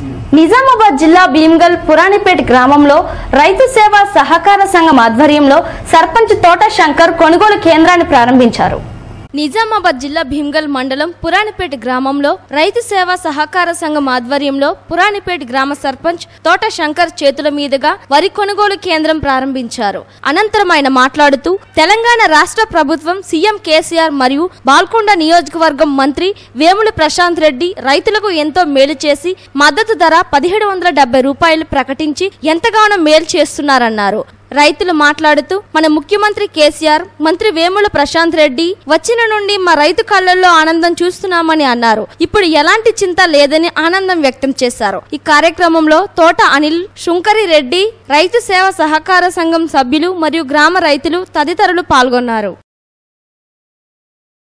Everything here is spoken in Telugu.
నిజామాబాద్ జిల్లా భీమ్గల్ పురాణిపేట గ్రామంలో రైతు సేవా సహకార సంఘం ఆధ్వర్యంలో సర్పంచ్ తోట శంకర్ కొనుగోలు కేంద్రాన్ని ప్రారంభించారు నిజామాబాద్ జిల్లా భీమ్గల్ మండలం పురాణిపేట గ్రామంలో రైతు సేవా సహకార సంఘం ఆధ్వర్యంలో పురాణిపేట గ్రామ సర్పంచ్ తోట శంకర్ చేతుల మీదుగా వరి కొనుగోలు కేంద్రం ప్రారంభించారు అనంతరం ఆయన మాట్లాడుతూ తెలంగాణ రాష్ట్ర ప్రభుత్వం సీఎం కేసీఆర్ మరియు బాల్కొండ నియోజకవర్గం మంత్రి వేముల ప్రశాంత్ రెడ్డి రైతులకు ఎంతో మేలు చేసి మద్దతు ధర పదిహేడు వందల డెబ్బై రూపాయలు ప్రకటించి ఎంతగానో మేలు చేస్తున్నారన్నారు రైతులు మాట్లాడుతూ మన ముఖ్యమంత్రి కేసీఆర్ మంత్రి వేముల ప్రశాంత్ రెడ్డి వచ్చిన నుండి మా రైతు కళ్ళల్లో ఆనందం చూస్తున్నామని అన్నారు ఇప్పుడు ఎలాంటి చింత లేదని ఆనందం వ్యక్తం చేశారు ఈ కార్యక్రమంలో తోట అనిల్ శుంకరి రెడ్డి రైతు సేవ సహకార సంఘం సభ్యులు మరియు గ్రామ రైతులు తదితరులు పాల్గొన్నారు